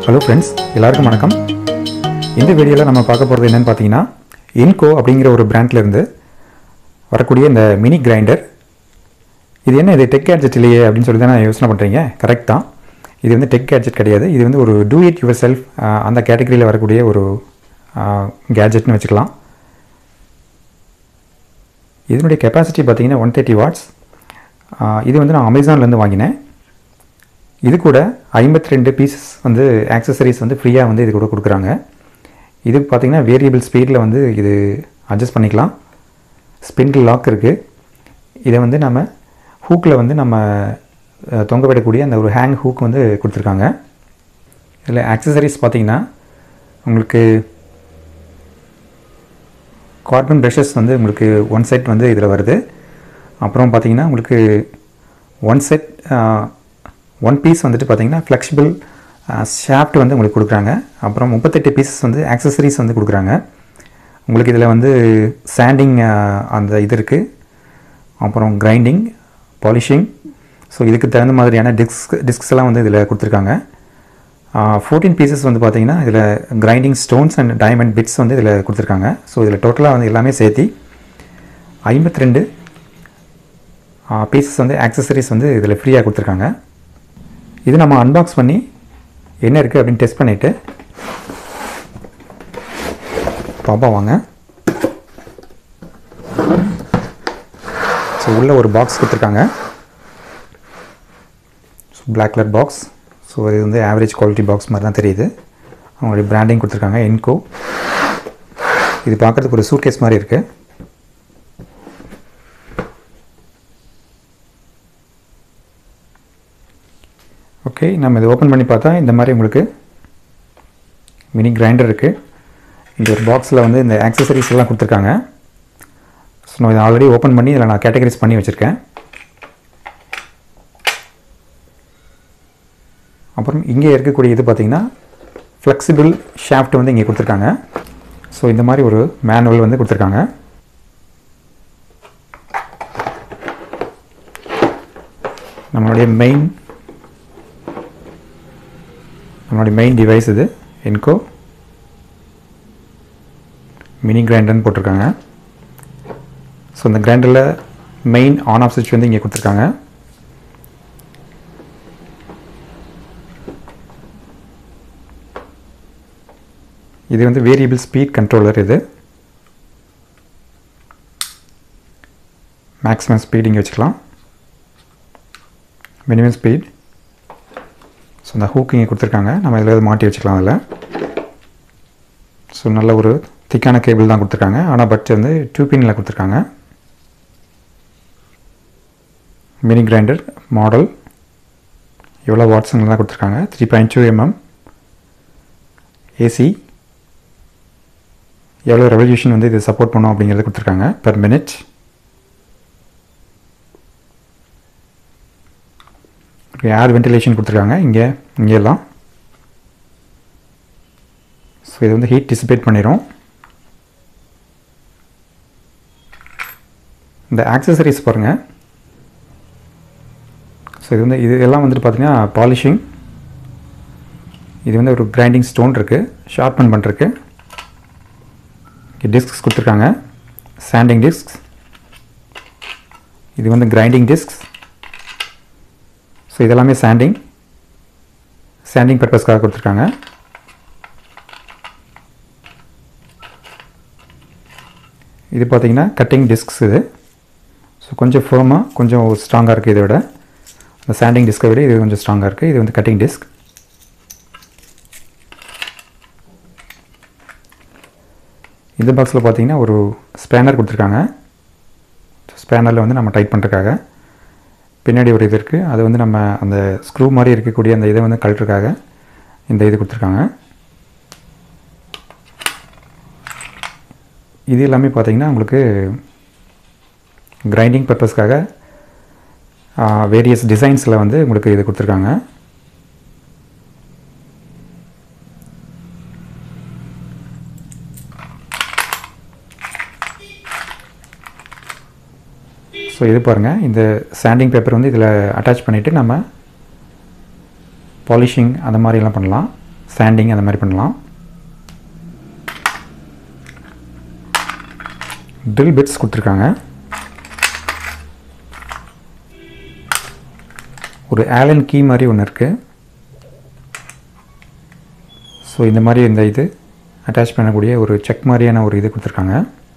hello friends எல்லாருக்கும் வணக்கம் இந்த வீடியோவில் நம்ம பார்க்க போகிறது என்னென்னு பார்த்தீங்கன்னா இன்கோ அப்படிங்கிற ஒரு brandல இருந்து வரக்கூடிய இந்த மினி கிரைண்டர் இது என்ன இது டெக் கேட்ஜெட் இல்லையே அப்படின்னு சொல்லி தான் யோசனை பண்ணுறீங்க கரெக்ட் தான் இது வந்து டெக் கேட்ஜெட் கிடையாது இது வந்து ஒரு டூ இட் யுவர் செல்ஃப் அந்த கேட்டகரியில் வரக்கூடிய ஒரு கேட்ஜெட்னு வச்சுக்கலாம் இதனுடைய கெப்பாசிட்டி பார்த்தீங்கன்னா ஒன் தேர்ட்டி வாட்ஸ் இது வந்து நான் அமேசான்லேருந்து வாங்கினேன் இது கூட ஐம்பத்தி ரெண்டு பீசஸ் வந்து ஆக்சசரிஸ் வந்து ஃப்ரீயாக வந்து இது கூட கொடுக்குறாங்க இது பார்த்தீங்கன்னா வேரியபிள் ஸ்பீடில் வந்து இது அட்ஜஸ்ட் பண்ணிக்கலாம் ஸ்பிண்டில் லாக் இருக்குது இதை வந்து நம்ம ஹூக்கில் வந்து நம்ம அஹ், தொங்க விடக்கூடிய அந்த ஒரு ஹேங் ஹூக் வந்து கொடுத்துருக்காங்க இதில் ஆக்சசரிஸ் பார்த்தீங்கன்னா உங்களுக்கு கார்பன் ப்ரஷஸ் வந்து உங்களுக்கு ஒன் செட் வந்து இதில் வருது அப்புறம் பார்த்தீங்கன்னா உங்களுக்கு ஒன் செட் ஒன் பீஸ் வந்துட்டு பார்த்தீங்கன்னா ஃப்ளெக்சிபிள் ஷாஃப்ட் வந்து உங்களுக்கு கொடுக்குறாங்க அப்புறம் முப்பத்தெட்டு பீசஸ் வந்து ஆக்சசரிஸ் வந்து கொடுக்குறாங்க உங்களுக்கு இதில் வந்து சாண்டிங் அந்த இது இருக்குது அப்புறம் கிரைண்டிங் பாலிஷிங் ஸோ இதுக்கு தகுந்த மாதிரியான டிஸ்க் டிஸ்க்ஸ் எல்லாம் வந்து இதில் கொடுத்துருக்காங்க ஃபோர்டீன் பீசஸ் வந்து பார்த்தீங்கன்னா இதில் grinding stones and diamond bits வந்து இதில் கொடுத்துருக்காங்க ஸோ இதில் டோட்டலாக வந்து எல்லாமே சேர்த்தி ஐம்பத்தி ரெண்டு பீசஸ் வந்து ஆக்சசரிஸ் வந்து இதில் ஃப்ரீயாக கொடுத்துருக்காங்க இது நம்ம அன்பாக்ஸ் பண்ணி என்ன இருக்குது அப்படின்னு டெஸ்ட் பண்ணிவிட்டு பாப்பா வாங்க ஸோ உள்ள ஒரு பாக்ஸ் கொடுத்துருக்காங்க so black colour box so இது வந்து ஆவரேஜ் குவாலிட்டி பாக்ஸ் மாதிரி தான் தெரியுது அவங்களுடைய பிராண்டிங் கொடுத்துருக்காங்க என்கோ இது பார்க்குறதுக்கு ஒரு சூட்கேஸ் மாதிரி இருக்குது ஓகே நம்ம இதை ஓப்பன் பண்ணி பார்த்தா இந்த மாதிரி உங்களுக்கு மினி கிரைண்டர் இருக்குது இந்த ஒரு பாக்ஸில் வந்து இந்த ஆக்சசரிஸ் எல்லாம் கொடுத்துருக்காங்க ஸோ நான் இதை ஆல்ரெடி ஓப்பன் பண்ணி இதில் நான் கேட்டகரைஸ் பண்ணி வச்சுருக்கேன் அப்புறம் இங்கே இருக்கக்கூடிய இது பார்த்தீங்கன்னா ஃப்ளெக்சிபிள் ஷாஃப்ட் வந்து இங்கே கொடுத்துருக்காங்க ஸோ இந்த மாதிரி ஒரு மேனுவல் வந்து கொடுத்துருக்காங்க நம்மளுடைய மெயின் நம்மளுடைய மெயின் டிவைஸ் இது என்கோ மினி கிரைண்டர்னு போட்டிருக்காங்க ஸோ இந்த கிரைண்டரில் மெயின் ஆன் ஆஃப் சுவிட்ச் வந்து இங்கே கொடுத்துருக்காங்க இது வந்து வேரியபிள் ஸ்பீட் கண்ட்ரோலர் இது மேக்ஸிமம் ஸ்பீட் இங்கே வச்சுக்கலாம் மினிமம் ஸ்பீட் ஸோ இந்த ஹூக் இங்கே கொடுத்துருக்காங்க நம்ம இதில் மாட்டி வச்சுக்கலாம் அதில் ஸோ நல்ல ஒரு திக்கான கேபிள் தான் கொடுத்துருக்காங்க ஆனால் பட் வந்து டூ பின்னில் கொடுத்துருக்காங்க மினி கிரைண்டர் மாடல் எவ்வளோ வாட்ஸுங்கெல்லாம் கொடுத்துருக்காங்க three point two mm AC எவ்வளோ ரெவல்யூஷன் வந்து இது சப்போர்ட் பண்ணும் அப்படிங்கிறத கொடுத்துருக்காங்க பெர் மினிட் ஏர் வென்டிலேஷன் கொடுத்துருக்காங்க இங்கே இங்கெல்லாம் ஸோ இது வந்து ஹீட் டிசிபேட் பண்ணிடும் இந்த ஆக்சசரிஸ் பாருங்கள் ஸோ இது வந்து இது எல்லாம் வந்துட்டு பார்த்தீங்கன்னா பாலிஷிங் இது வந்து ஒரு கிரைண்டிங் ஸ்டோன் இருக்குது ஷார்ப்பன் பண்ணுறதுக்கு டிஸ்க்ஸ் கொடுத்துருக்காங்க சாண்டிங் டிஸ்க் இது வந்து கிரைண்டிங் டிஸ்க்ஸ் ஸோ இதெல்லாமே சாண்டிங் சாண்டிங் பர்பஸ்க்காக கொடுத்துருக்காங்க இது பார்த்தீங்கன்னா கட்டிங் டிஸ்க்ஸ் இது ஸோ கொஞ்சம் ஃபேமாக கொஞ்சம் ஸ்ட்ராங்காக இருக்குது இதை விட அந்த சாண்டிங் டிஸ்கை விட இது கொஞ்சம் ஸ்ட்ராங்காக இருக்குது இது வந்து கட்டிங் டிஸ்க் இந்த பாக்ஸில் பார்த்தீங்கன்னா ஒரு ஸ்பேனர் கொடுத்துருக்காங்க ஸ்பேனரில் வந்து நம்ம டைட் பண்ணுறதுக்காக பின்னாடி ஒரு இது இருக்குது அது வந்து நம்ம அந்த ஸ்க்ரூ மாதிரி இருக்கக்கூடிய அந்த இதை வந்து கழட்டுறதுக்காக இந்த இது கொடுத்துருக்காங்க இது எல்லாமே பார்த்தீங்கன்னா உங்களுக்கு கிரைண்டிங் பர்பஸ்க்காக வேரியஸ் டிசைன்ஸில் வந்து உங்களுக்கு இது கொடுத்துருக்காங்க ஸோ இது பாருங்கள் இந்த சாண்டிங் பேப்பர் வந்து இதில் அட்டாச் பண்ணிவிட்டு நம்ம பாலிஷிங் அந்த மாதிரிலாம் பண்ணலாம் சாண்டிங் அந்த மாதிரி பண்ணலாம் ட்ரில் பிட்ஸ் கொடுத்துருக்காங்க ஒரு ஆலன் கீ மாதிரி ஒன்று இருக்குது ஸோ இந்த மாதிரி இந்த இது அட்டாச் பண்ணக்கூடிய ஒரு செக் மாதிரியான ஒரு இது கொடுத்துருக்காங்க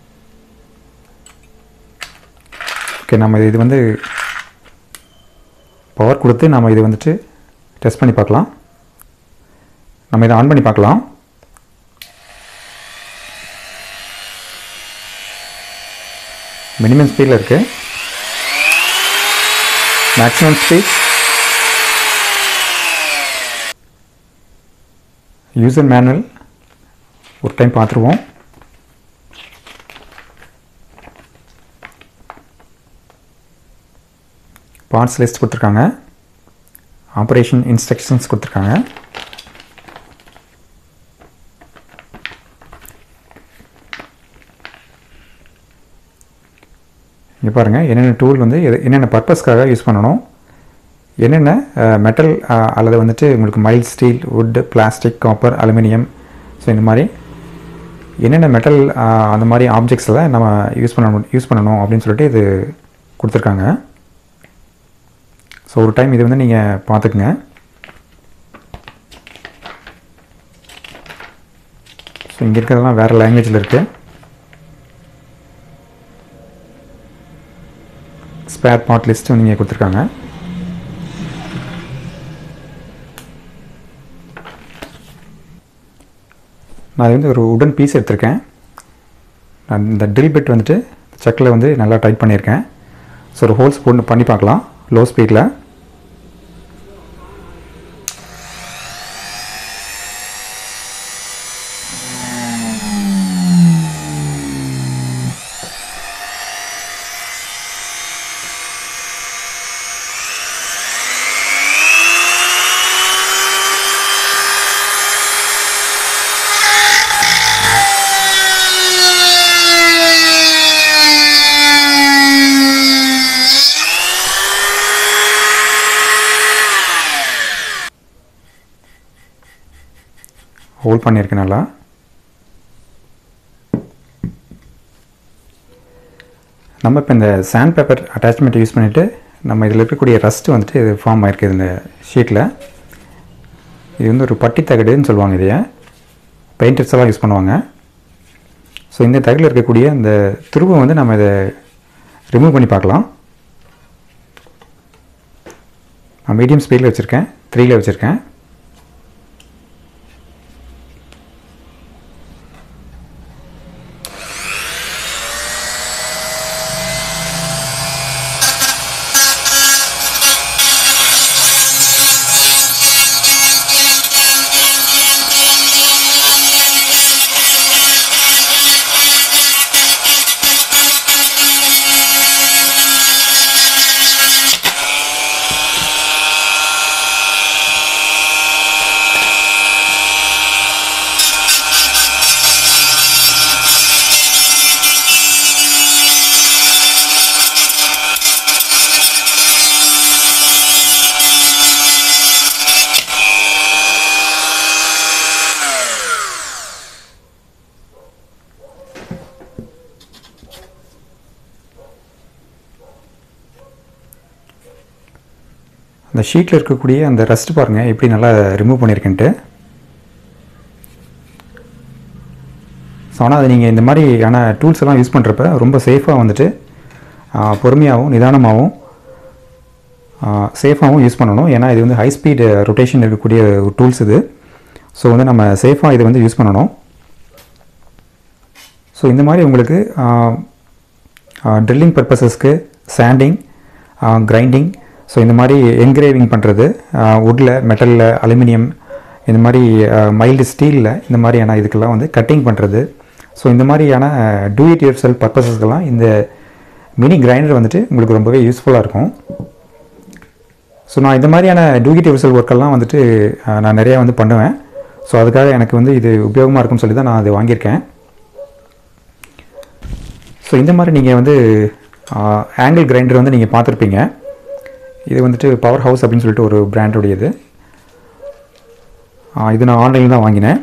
ஓகே நம்ம இது வந்து பவர் கொடுத்து நம்ம இது வந்துட்டு டெஸ்ட் பண்ணி பார்க்கலாம் நம்ம இதை ஆன் பண்ணி பார்க்கலாம் மினிமம் ஸ்பீடில் இருக்குது மேக்ஸிமம் ஸ்பீட் யூசர் மேனுவல் ஒரு டைம் பார்த்துருவோம் பார்ட்ஸ் லிஸ்ட் கொடுத்துருக்காங்க ஆப்ரேஷன் இன்ஸ்ட்ரக்ஷன்ஸ் கொடுத்துருக்காங்க இங்கே பாருங்கள் என்னென்ன டூல் வந்து எது என்னென்ன பர்பஸ்க்காக யூஸ் பண்ணணும் என்னென்ன மெட்டல் அல்லது வந்துட்டு உங்களுக்கு mild steel wood plastic copper aluminium so இந்த மாதிரி என்னென்ன மெட்டல் அந்த மாதிரி ஆப்ஜெக்ட்ஸில் நம்ம யூஸ் பண்ணணும் யூஸ் பண்ணணும் அப்படின்னு சொல்லிட்டு இது கொடுத்துருக்காங்க ஸோ ஒரு டைம் இது வந்து நீங்கள் பார்த்துக்குங்க ஸோ இங்கே இருக்கிறதெல்லாம் வேறு லாங்குவேஜில் இருக்குது ஸ்பேர் பார்ட் லிஸ்ட்டும் நீங்கள் கொடுத்துருக்காங்க நான் வந்து ஒரு உடன் பீஸ் எடுத்திருக்கேன் நான் இந்த ட்ரில் பிட் வந்துட்டு செக்கில் வந்து நல்லா டைட் பண்ணியிருக்கேன் ஸோ ஒரு ஹோல்ஸ் போட்டு பண்ணி பார்க்கலாம் லோ ஸ்பீடில் ஹோல்ட் பண்ணியிருக்கேன் நல்லா நம்ம இப்போ இந்த சாண்ட் பேப்பர் அட்டாச்மெண்ட் யூஸ் பண்ணிவிட்டு நம்ம இதில் இருக்கக்கூடிய ரஸ்ட்டு வந்துட்டு இது ஃபார்ம் ஆகிருக்கு இந்த ஷீட்டில் இது வந்து ஒரு பட்டி தகடுன்னு சொல்லுவாங்க இதைய பெயிண்டர்ஸ் எல்லாம் யூஸ் பண்ணுவாங்க ஸோ இந்த தகடில் இருக்கக்கூடிய இந்த துருவை வந்து நம்ம இதை ரிமூவ் பண்ணி பார்க்கலாம் நான் மீடியம் ஸ்பீடில் வச்சுருக்கேன் த்ரீயில் வச்சுருக்கேன் அந்த ஷீட்டில் இருக்கக்கூடிய அந்த ரஸ்ட் பாருங்கள் எப்படி நல்லா ரிமூவ் பண்ணியிருக்கேன்ட்டு ஸோ ஆனால் அது நீங்கள் இந்த மாதிரியான டூல்ஸ் எல்லாம் யூஸ் பண்ணுறப்ப ரொம்ப சேஃபாக வந்துட்டு பொறுமையாகவும் நிதானமாகவும் சேஃபாகவும் யூஸ் பண்ணணும் ஏன்னா இது வந்து ஹை ஸ்பீடு ரொட்டேஷன் இருக்கக்கூடிய ஒரு டூல்ஸ் இது ஸோ வந்து நம்ம சேஃபாக இதை வந்து யூஸ் பண்ணணும் ஸோ இந்த மாதிரி உங்களுக்கு ட்ரில்லிங் பர்பஸஸ்க்கு சாண்டிங் கிரைண்டிங் ஸோ இந்த மாதிரி என்கிரேவிங் பண்ணுறது வுட்டில் மெட்டலில் அலுமினியம் இந்த மாதிரி மைல்டு ஸ்டீலில் இந்த மாதிரியான இதுக்கெல்லாம் வந்து கட்டிங் பண்ணுறது ஸோ இந்த மாதிரியான டூ இட் யூர் செல் பர்பஸஸ்க்கெல்லாம் இந்த மினி கிரைண்டர் வந்துட்டு உங்களுக்கு ரொம்பவே யூஸ்ஃபுல்லாக இருக்கும் ஸோ நான் இந்த மாதிரியான டூ இட் யூர் செல் ஒர்க்கெல்லாம் வந்துட்டு நான் நிறையா வந்து பண்ணுவேன் ஸோ அதுக்காக எனக்கு வந்து இது உபயோகமாக இருக்கும்னு சொல்லி தான் நான் அது வாங்கியிருக்கேன் ஸோ இந்த மாதிரி நீங்கள் வந்து ஆங்கிள் கிரைண்டர் வந்து நீங்கள் பார்த்துருப்பீங்க இது வந்துட்டு பவர் ஹவுஸ் அப்படின்னு சொல்லிட்டு ஒரு பிராண்டுடையது ஆ, இது நான் ஆன்லைனில் தான் வாங்கினேன்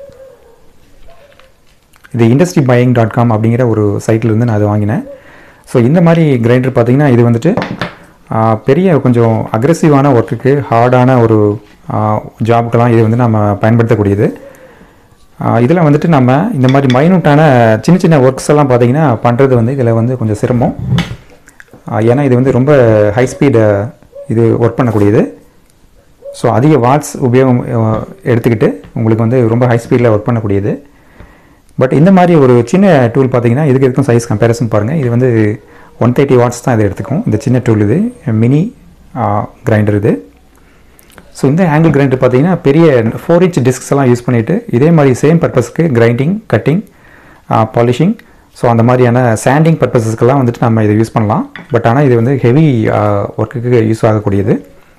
இது இண்டஸ்ட்ரி பையிங் டாட் காம் அப்படிங்கிற ஒரு சைட்டில் இருந்து நான் அதை வாங்கினேன் ஸோ இந்த மாதிரி கிரைண்டர் பார்த்தீங்கன்னா இது வந்துட்டு ஆ, பெரிய கொஞ்சம் அக்ரெசிவான ஒர்க்குக்கு ஹார்டான ஒரு ஜாபுக்கெல்லாம் இது வந்து நம்ம பயன்படுத்தக்கூடியது இதில் வந்துட்டு நம்ம இந்த மாதிரி மைனூட்டான சின்ன சின்ன ஒர்க்ஸ் எல்லாம் பார்த்தீங்கன்னா பண்ணுறது வந்து இதில் வந்து கொஞ்சம் சிரமம் ஆ, ஏன்னா இது வந்து ரொம்ப ஹை ஸ்பீடு இது ஒர்க் பண்ணக்கூடியது ஸோ அதிக வாட்ஸ் உபயோகம் அஹ், எடுத்துக்கிட்டு உங்களுக்கு வந்து ரொம்ப ஹை ஸ்பீடில் ஒர்க் பண்ணக்கூடியது பட் இந்த மாதிரி ஒரு சின்ன டூல் பார்த்தீங்கன்னா இதுக்கு இதுக்கும் சைஸ் கம்பேரிசன் பாருங்கள் இது வந்து ஒன் தேர்ட்டி வாட்ஸ் தான் இது எடுத்துக்கும் இந்த சின்ன டூல் இது மினி கிரைண்டர் இது ஸோ இந்த ஆங்கிள் கிரைண்டர் பார்த்தீங்கன்னா பெரிய ஃபோர் இன்ச் டிஸ்க்ஸ் எல்லாம் யூஸ் பண்ணிவிட்டு இதே மாதிரி சேம் பர்பஸ்க்கு கிரைண்டிங் கட்டிங் பாலிஷிங் ஸோ அந்த மாதிரியான சாண்டிங் பர்பஸஸ்க்கெல்லாம் வந்துட்டு நம்ம இதை யூஸ் பண்ணலாம் பட் ஆனால் இது வந்து ஹெவி ஒர்க்குக்கு யூஸ் ஆகக்கூடியது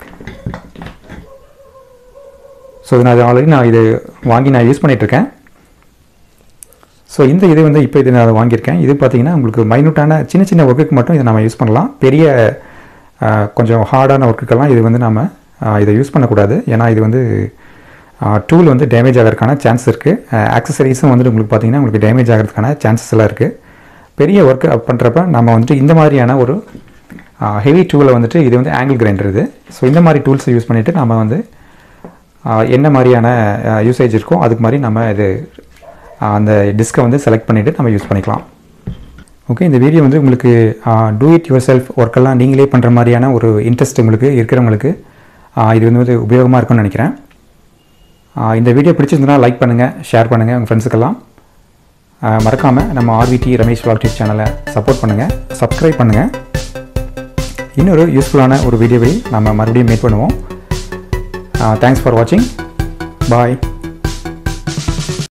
ஸோ இது நான் ஆல்ரெடி நான் இது வாங்கி நான் யூஸ் பண்ணிகிட்ருக்கேன் ஸோ இந்த இது வந்து இப்போ இது நான் வாங்கியிருக்கேன் இது பார்த்தீங்கன்னா உங்களுக்கு மைனூட்டான சின்ன சின்ன ஒர்க்குக்கு மட்டும் இதை நம்ம யூஸ் பண்ணலாம் பெரிய ஆஹ், கொஞ்சம் ஹார்டான ஒர்க்குக்கெல்லாம் இது வந்து நம்ம ஆஹ், இதை யூஸ் பண்ணக்கூடாது ஏன்னா இது வந்து டூல் வந்து டேமேஜ் ஆகிறதுக்கான சான்ஸ் இருக்குது ஆக்சசரிஸும் வந்துட்டு உங்களுக்கு பார்த்தீங்கன்னா உங்களுக்கு டேமேஜ் ஆகிறதுக்கான சான்சஸ் எல்லாம் இருக்குது பெரிய ஒர்க் பண்ணுறப்ப நம்ம வந்துட்டு இந்த மாதிரியான ஒரு ஹெவி டூலை வந்துட்டு இது வந்து ஆங்கிள் கிரைண்டர் இது ஸோ இந்த மாதிரி டூல்ஸை யூஸ் பண்ணிவிட்டு நம்ம வந்து ஆஹ், என்ன மாதிரியான யூசேஜ் இருக்கோ அதுக்கு மாதிரி நம்ம இது ஆஹ், அந்த டிஸ்கை வந்து செலக்ட் பண்ணிவிட்டு நம்ம யூஸ் பண்ணிக்கலாம் ஓகே இந்த வீடியோ வந்து உங்களுக்கு டூ இட் யுவர் செல்ஃப் ஒர்க்கெல்லாம் நீங்களே பண்ணுற மாதிரியான ஒரு இன்ட்ரெஸ்ட் உங்களுக்கு இருக்கிறவங்களுக்கு ஆஹ், இது வந்து உபயோகமாக இருக்கும்னு நினைக்கிறேன் ஆஹ், இந்த வீடியோ பிடிச்சிருந்தனா லைக் பண்ணுங்கள் ஷேர் பண்ணுங்கள் உங்கள் ஃப்ரெண்ட்ஸுக்கெல்லாம் மறக்காமல் நம்ம ஆர்விடி ரமேஷ் வால்டியூப் சேனலை சப்போர்ட் பண்ணுங்கள் சப்ஸ்கிரைப் பண்ணுங்கள் இன்னொரு யூஸ்ஃபுல்லான ஒரு வீடியோவை நம்ம மறுபடியும் மேட் பண்ணுவோம் தேங்க்ஸ் ஃபார் வாட்சிங் பாய்